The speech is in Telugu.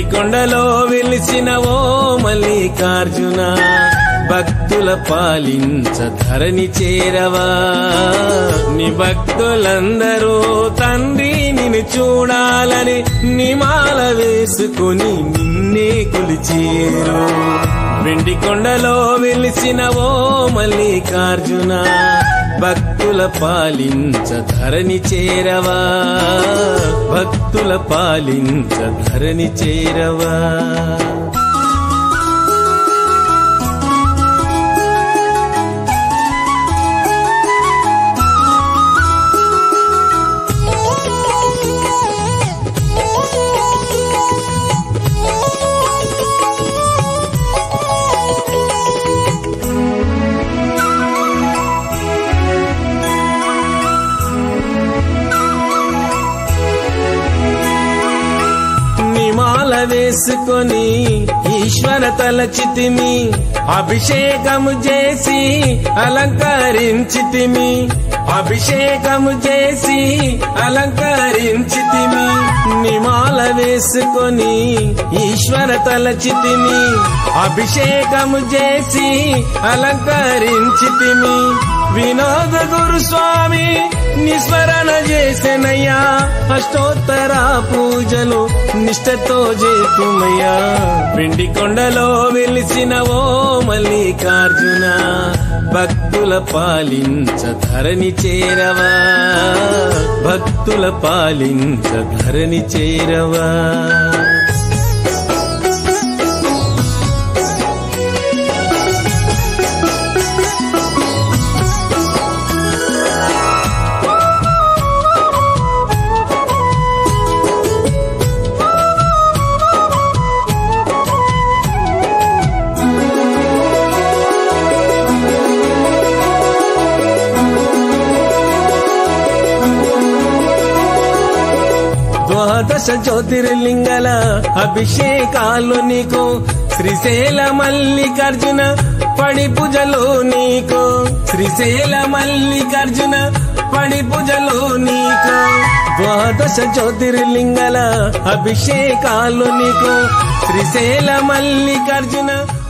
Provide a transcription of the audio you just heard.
కొండలో వెలిసిన ఓ మల్లికార్జున భక్తుల పాలించ ధరణి చేరవా నీ భక్తులందరూ తండ్రి నిన్ను చూడాలని నిమాల వేసుకుని నిన్నే కొలిచేరు వెండి కొండలో వెలిసిన ఓ మల్లికార్జున భక్తుల పాలించ ధరణి చేరవా భక్తుల పాలించ ధరణి చేరవా నిమాల వేసుకొని ఈశ్వర తలచితిమి అభిషేకము చేసి అలంకరించితిమి అభిషేకము చేసి అలంకరించితిమి నిమాల వేసుకొని ఈశ్వర తలచితిమి అభిషేకము చేసి అలంకరించితిమి వినోద గురుస్వామి నిస్మరణ చేసెనయ్యా అష్టోత్తర పూజలు నిష్టతో చేతుమయ్యా పిండి కొండలో వెలిసిన ఓ మల్లికార్జున భక్తుల పాలించ ధరణి చేరవా భక్తుల పాలించ ధరణి చేరవా ద్వాదశ జ్యోతిర్లింగల అభిషేకాలు నీకు శ్రీశైల మల్లికార్జున పడి పూజలో నీకు శ్రీశైల మల్లికార్జున పడి పూజలో నీకు ద్వాదశ జ్యోతిర్లింగల అభిషేకాలు నీకు శ్రీశైల మల్లికార్జున